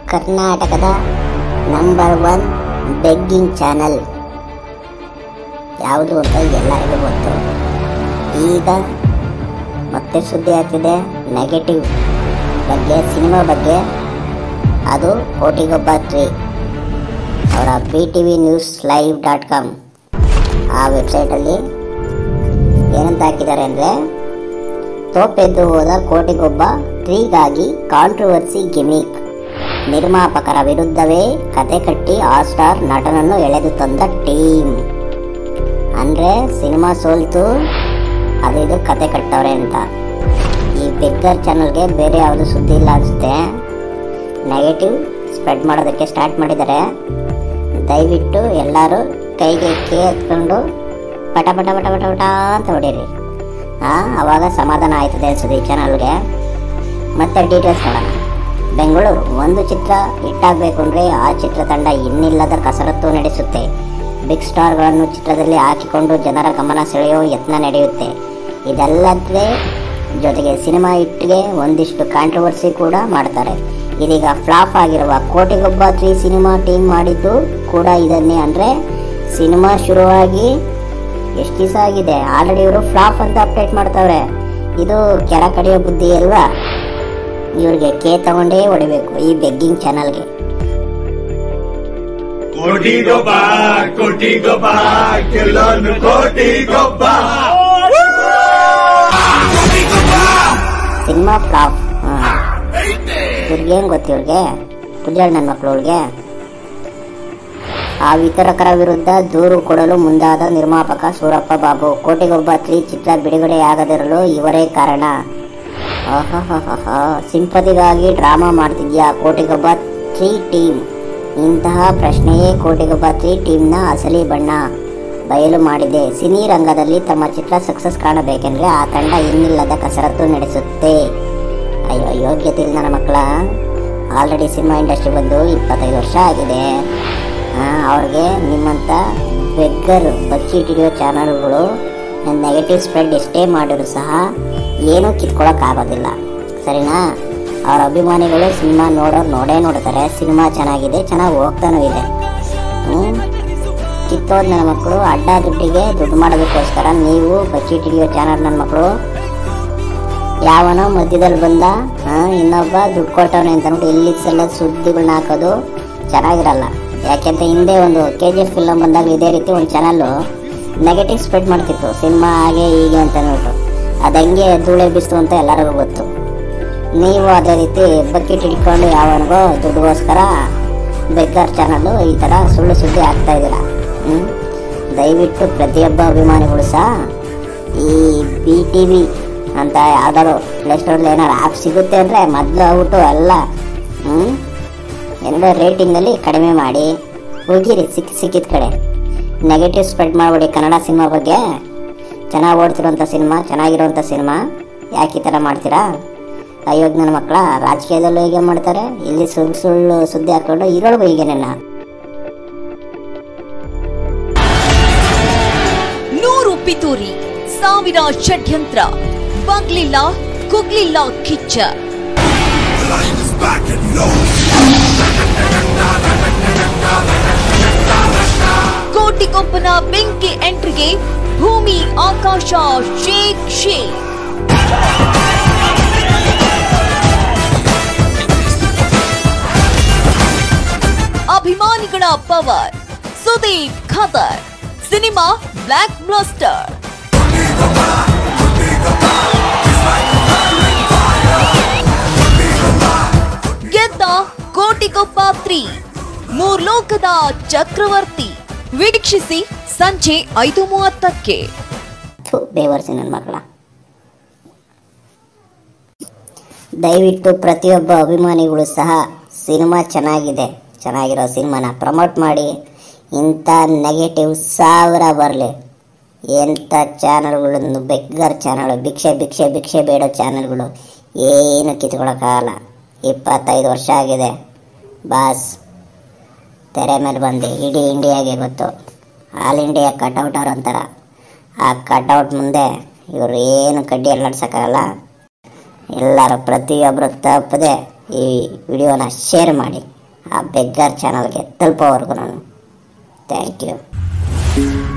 ಕರ್ನಾಟಕದ number one begging channel ಯಾವುದು ಅಂತ ಎಲ್ಲರಿಗೂ ಗೊತ್ತು ಈಗ ಮತ್ತೆ ಸುದ್ದಿ ಆಗ್ತಿದೆ ನೆಗೆಟಿವ್ ಬಗ್ಗೆ ಸಿನಿಮಾ ಬಗ್ಗೆ ಅದು ಕೋಟಿಗೊಬ್ಬ ತ್ರೀ ಅವರ B T V news live dot com ಆ ವೆಬ್ಸೈಟಲ್ಲಿ ಏನಂತ ಹಾಕಿದ್ದಾರೆ ಅಂದರೆ ತೋಪೆದ್ದು ಹೋದ ಕೋಟಿಗೊಬ್ಬ ತ್ರೀಗಾಗಿ ಕಾಂಟ್ರವರ್ಸಿ ಗಿಮಿಕ್ ನಿರ್ಮಾಪಕರ ವಿರುದ್ಧವೇ ಕತೆ ಕಟ್ಟಿ ಆ ಸ್ಟಾರ್ ನಟನನ್ನು ಎಳೆದು ತಂದ ಟೀಮ್ ಅಂದರೆ ಸಿನಿಮಾ ಸೋಲ್ತು ಅದು ಇದು ಕತೆ ಕಟ್ಟವ್ರೆ ಅಂತ ಈ ಬೆಗ್ಗರ್ ಚಾನಲ್ಗೆ ಬೇರೆ ಯಾವುದು ಸುದ್ದಿ ಇಲ್ಲ ಅನಿಸುತ್ತೆ ನೆಗೆಟಿವ್ ಸ್ಪ್ರೆಡ್ ಮಾಡೋದಕ್ಕೆ ಸ್ಟಾರ್ಟ್ ಮಾಡಿದ್ದಾರೆ ದಯವಿಟ್ಟು ಎಲ್ಲರೂ ಕೈಗೆ ಕೇ ಎತ್ಕೊಂಡು ಪಟ ಪಟ ಪಟ ಪಟ ಪಟ ಅಂತ ಹೊಡೀರಿ ಹಾಂ ಆವಾಗ ಸಮಾಧಾನ ಆಯ್ತದೆ ಅನ್ಸುತ್ತೆ ಈ ಚಾನಲ್ಗೆ ಮತ್ತೆ ಡೀಟೇಲ್ಸ್ ನೋಡೋಣ ಬೆಂಗಳೂರು ಒಂದು ಚಿತ್ರ ಹಿಟ್ಟಾಗಬೇಕು ಅಂದರೆ ಆ ಚಿತ್ರತಂಡ ಇನ್ನಿಲ್ಲದ ಕಸರತ್ತು ನಡೆಸುತ್ತೆ ಬಿಗ್ ಸ್ಟಾರ್ಗಳನ್ನು ಚಿತ್ರದಲ್ಲಿ ಹಾಕಿಕೊಂಡು ಜನರ ಗಮನ ಸೆಳೆಯೋ ಯತ್ನ ನಡೆಯುತ್ತೆ ಇದಲ್ಲದೆ ಜೊತೆಗೆ ಸಿನಿಮಾ ಹಿಟ್ಗೆ ಒಂದಿಷ್ಟು ಕಾಂಟ್ರವರ್ಸಿ ಕೂಡ ಮಾಡ್ತಾರೆ ಇದೀಗ ಫ್ಲಾಪ್ ಆಗಿರುವ ಕೋಟಿಗೊಬ್ಬ ತ್ರೀ ಸಿನಿಮಾ ಟೀಮ್ ಮಾಡಿದ್ದು ಕೂಡ ಇದನ್ನೇ ಅಂದರೆ ಸಿನಿಮಾ ಶುರುವಾಗಿ ಎಷ್ಟು ದಿವಸ ಆಗಿದೆ ಆಲ್ರೆಡಿ ಇವರು ಫ್ಲಾಪ್ ಅಂತ ಅಪ್ಡೇಟ್ ಮಾಡ್ತಾವ್ರೆ ಇದು ಕೆರ ಕಡಿಯೋ ಬುದ್ಧಿ ಅಲ್ವಾ ಇವ್ರಿಗೆ ಕೇ ತಗೊಂಡೇ ಹೊಡಿಬೇಕು ಈ ಬೆಗ್ಗಿಂಗ್ ಚಾನಲ್ಗೆ ಕೋಟಿ ಗೊಬ್ಬ ಕೋಟಿ ಗೊಬ್ಬ ಕೆಲವೊಂದು ಕೋಟಿ ಗೊಬ್ಬ ಸಿನಿಮಾ ಫ್ಲಾಪ್ ಇವ್ರಿಗೇನು ಗೊತ್ತು ಇವ್ರಿಗೆ ಕುಜಾಳ್ ನನ್ನ ಮಕ್ಕಳು ಇವ್ರಿಗೆ ಆ ವಿತರಕರ ವಿರುದ್ಧ ದೂರು ಕೊಡಲು ಮುಂದಾದ ನಿರ್ಮಾಪಕ ಸೂರಪ್ಪ ಬಾಬು ಕೋಟಿಗೊಬ್ಬ ತ್ರೀ ಚಿತ್ರ ಬಿಡುಗಡೆಯಾಗದಿರಲು ಇವರೇ ಕಾರಣ ಆಹಾಹಾಹಾ. ಸಿಂಪತಿಗಾಗಿ ಡ್ರಾಮಾ ಮಾಡ್ತಿದ್ಯಾ ಕೋಟಿಗೊಬ್ಬ ತ್ರೀ ಟೀಮ್ ಇಂತಹ ಪ್ರಶ್ನೆಯೇ ಕೋಟಿಗೊಬ್ಬ ತ್ರೀ ಟೀಮ್ನ ಅಸಲಿ ಬಣ್ಣ ಬಯಲು ಮಾಡಿದೆ ಸಿನಿ ರಂಗದಲ್ಲಿ ತಮ್ಮ ಚಿತ್ರ ಸಕ್ಸಸ್ ಕಾಣಬೇಕೆಂದರೆ ಆ ತಂಡ ಇನ್ನಿಲ್ಲದ ಕಸರತ್ತು ನಡೆಸುತ್ತೆ ಅಯ್ಯೋ ಯೋಗ್ಯತೆ ಇಲ್ಲ ನನ್ನ ಮಕ್ಕಳ ಆಲ್ರೆಡಿ ಸಿನಿಮಾ ಇಂಡಸ್ಟ್ರಿ ಬಂದು ಇಪ್ಪತ್ತೈದು ವರ್ಷ ಆಗಿದೆ ಆ, ಅವ್ರಿಗೆ ನಿಮ್ಮಂಥ ಬೆಗ್ಗರ್ ಬಚ್ಚಿಟ್ಟಿರೋ ಚಾನಲ್ಗಳು ನೆಗೆಟಿವ್ ಸ್ಪ್ರೆಡ್ ಎಷ್ಟೇ ಮಾಡಿದ್ರು ಸಹ ಏನೂ ಕಿತ್ಕೊಳ್ಳೋಕ್ಕಾಗೋದಿಲ್ಲ ಸರಿನಾ ಅವ್ರ ಅಭಿಮಾನಿಗಳು ಸಿನಿಮಾ ನೋಡೋರು ನೋಡೇ ನೋಡ್ತಾರೆ ಸಿನಿಮಾ ಚೆನ್ನಾಗಿದೆ ಚೆನ್ನಾಗಿ ಹೋಗ್ತಾನೂ ಇದೆ ಹ್ಞೂ ಕಿತ್ತೋದ್ ನನ್ನ ಮಕ್ಕಳು ಅಡ್ಡ ದುಡ್ಡಿಗೆ ದುಡ್ಡು ಮಾಡೋದಕ್ಕೋಸ್ಕರ ನೀವು ಬಚ್ಚಿಟ್ಟಿಡಿಯೋ ಚಾನಲ್ ನನ್ನ ಮಕ್ಕಳು ಯಾವನೋ ಮಧ್ಯದಲ್ಲಿ ಬಂದ ಆ, ಇನ್ನೊಬ್ಬ ದುಡ್ಡು ಕೊಟ್ಟವನೆ ಅಂತ ಅಂದ್ಬಿಟ್ಟು ಇಲ್ಲಿ ಸಲ ಸುದ್ದಿಗಳನ್ನ ಹಾಕೋದು ಚೆನ್ನಾಗಿರಲ್ಲ ಯಾಕೆಂತ ಹಿಂದೆ ಒಂದು ಕೆ ಜಿ ಎಫ್ ಫಿಲಮ್ ಬಂದಾಗ ಇದೇ ರೀತಿ ಒಂದು ಚಾನಲ್ಲು ನೆಗೆಟಿವ್ ಸ್ಪ್ರೆಡ್ ಮಾಡ್ತಿತ್ತು ಸಿನಿಮಾ ಹಾಗೆ ಹೀಗೆ ಅಂತ ಅಂದ್ಬಿಟ್ಟು ಅದು ಹೆಂಗೆ ಧೂಳೆ ಬಿಸ್ತು ಅಂತ ಎಲ್ಲರಿಗೂ ಗೊತ್ತು ನೀವು ಅದೇ ರೀತಿ ಬಕೆಟ್ ಹಿಡ್ಕೊಂಡು ಯಾವನಿಗೋ ದುಡ್ಡುಗೋಸ್ಕರ ಬೆಗ್ಗರ್ ಚಾನಲ್ಲು ಈ ಥರ ಸುಳ್ಳು ಸುದ್ದಿ ಆಗ್ತಾ ಇದ್ದೀರಾ ಹ್ಞೂ ದಯವಿಟ್ಟು ಪ್ರತಿಯೊಬ್ಬ ಅಭಿಮಾನಿಗಳು ಸಹ ಈ ಬಿ ಟಿ ವಿ ಅಂತ ಯಾವ್ದಾದ್ರು ಪ್ಲೇಸ್ಟೋರಲ್ಲಿ ಏನಾದ್ರು ಆ್ಯಪ್ ಸಿಗುತ್ತೆ ಅಂದರೆ ಮೊದಲು ಆಗ್ಬಿಟ್ಟು ಎಲ್ಲ ಹ್ಞೂ ಏನಾದ್ರು ರೇಟಿಂಗಲ್ಲಿ ಕಡಿಮೆ ಮಾಡಿ ಹೋಗಿರಿ ಸಿಕ್ಕಿ ಸಿಕ್ಕಿದ ಕಡೆ ನೆಗೆಟಿವ್ ಸ್ಪ್ರೆಡ್ ಮಾಡಬೇಡಿ ಕನ್ನಡ ಸಿನಿಮಾ ಬಗ್ಗೆ ಚೆನ್ನಾಗಿ ಓಡ್ತಿರೋಂಥ ಸಿನಿಮಾ ಚೆನ್ನಾಗಿರೋಂಥ ಸಿನಿಮಾ ಯಾಕೆ ಈ ಥರ ಮಾಡ್ತೀರಾ ಅಯೋಗ್ ನನ್ನ ಮಕ್ಕಳ ರಾಜಕೀಯದಲ್ಲೂ ಹೀಗೆ ಮಾಡ್ತಾರೆ ಇಲ್ಲಿ ಸುಳ್ಳು ಸುಳ್ಳು ಸುದ್ದಿ ಹಾಕೊಂಡು ಇರೋಳ್ಗೂ ಹೀಗೇನೆಲ್ಲ ನೂರು ಪಿತೂರಿ ಸಾವಿರ ಷಡ್ಯಂತ್ರ ಬಾಗ್ಲಿಲ್ಲ ಕುಗ್ಲಿಲ್ಲ ಕಿಚ್ಚ ಕೋಟಿಗೊಬ್ಬನ ಬೆಂಕಿ ಎಂಟ್ರಿಗೆ ಭೂಮಿ ಆಕಾಶ ಶೇಕ್ ಶೇಕ್ ಅಭಿಮಾನಿಗಳ ಪವರ್ ಸುದೀಪ್ ಖದರ್ ಸಿನಿಮಾ ಬ್ಲಾಕ್ ಬ್ಲಾಸ್ಟರ್ ಗೆದ್ದ ಕೋಟಿಗೊಬ್ಬ ತ್ರೀ ಮೂರ್ಲೋಕದ ಚಕ್ರವರ್ತಿ ವೀಕ್ಷಿಸಿ ಸಂಜೆ ಐದು ಮೂವತ್ತಕ್ಕೆ ಥು, ಬೇವರ್ಸಿ ನನ್ನ ಮಕ್ಕಳ ದಯವಿಟ್ಟು ಪ್ರತಿಯೊಬ್ಬ ಅಭಿಮಾನಿಗಳು ಸಹ ಸಿನಿಮಾ ಚೆನ್ನಾಗಿದೆ ಚೆನ್ನಾಗಿರೋ ಸಿನಿಮಾನ ಪ್ರಮೋಟ್ ಮಾಡಿ ಇಂಥ ನೆಗೆಟಿವ್ ಸಾವಿರ ಬರಲಿ ಎಂಥ ಚಾನಲ್ಗಳನ್ನು ಬೆಗ್ಗರ್ ಚಾನಲ್ ಭಿಕ್ಷೆ ಭಿಕ್ಷೆ ಭಿಕ್ಷೆ ಬೇಡೋ ಚಾನಲ್ಗಳು ಏನು ಕಿತ್ಕೊಳ್ಳೋಕ್ಕಾಗಲ್ಲ ಇಪ್ಪತ್ತೈದು ವರ್ಷ ಆಗಿದೆ ಬಾಸ್ ತೆರೆ ಮೇಲೆ ಬಂದು ಇಡೀ ಇಂಡಿಯಾಗೆ ಗೊತ್ತು ಆಲ್ ಇಂಡಿಯಾ ಕಟ್ಔಟ್ ಅವ್ರು ಅಂತಾರ ಆ ಕಟ್ಔಟ್ ಮುಂದೆ ಇವರು ಏನು ಕಡ್ಡಿ ಅಲ್ಲಾಡ್ಸೋಕ್ಕಾಗಲ್ಲ ಎಲ್ಲರೂ ಪ್ರತಿಯೊಬ್ಬರು ತಪ್ಪದೆ ಈ ವಿಡಿಯೋನ ಶೇರ್ ಮಾಡಿ ಆ ಬೆಗ್ಗರ್ ಚಾನಲ್ಗೆ ತಲುಪೋವರೆಗೂ ನಾನು ಥ್ಯಾಂಕ್ ಯು